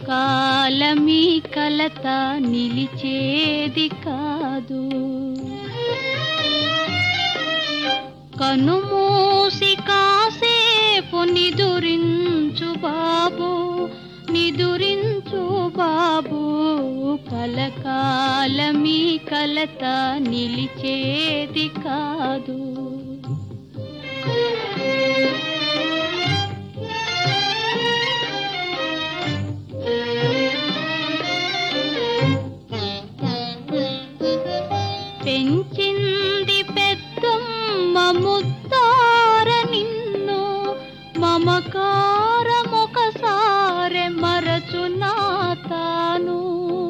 కలకాలమీ కలత నిలిచేది కాదు కనుమూసి కాసేపు నిదురించు బాబు నిదురించు బాబు కలకాలమీ కలత నిలిచేది కాదు పెంచింది పెద్దమ్మ ముత్తార నిన్ను మమకారమొకసారి మరచునా తాను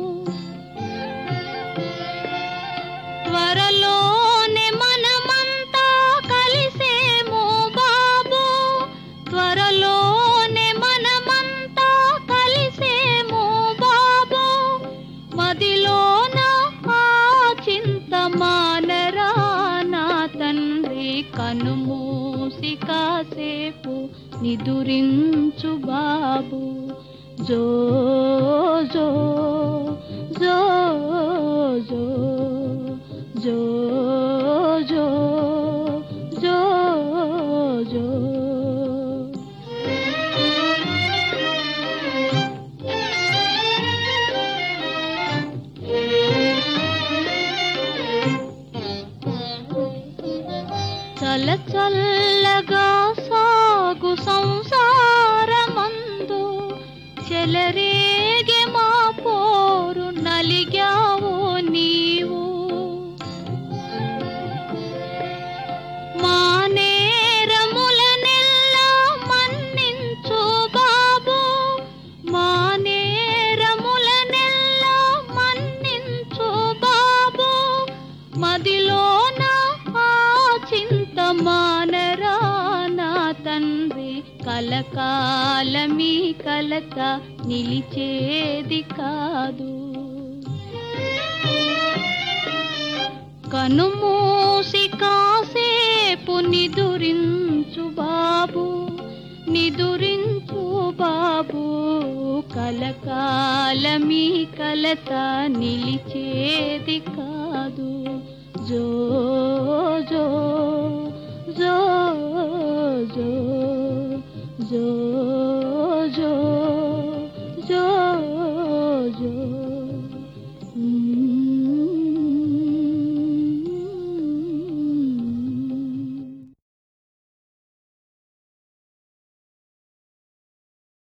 త్వరలోనే మనమంతా కలిసేమో బాబు త్వరలోనే మనమంతా కలిసేమో బాబు మదిలోన ఆ చింత మానరా నా తండ్రి కనుమూసి కాసేపు నిదురించు బాబు జో జో జో జో జో జో జో జో చల చల్లగా సాగు సంసారమందు చెలరేగే మా పోరు నలిగావు నీవు మా నేరములనెల్లా మన్నించు బాబు మా నేరములనెల్లా మన్నించు బాబు మదిలోన ఆ చింత మానరా నా తండ్రి కలకాలమీ కలత నిలిచేది కాదు కనుమూసి కాసేపు నిదురించు బాబు నిదురించు బాబు కలకాలమీ కలత నిలిచేది కాదు జో జో జో జో జో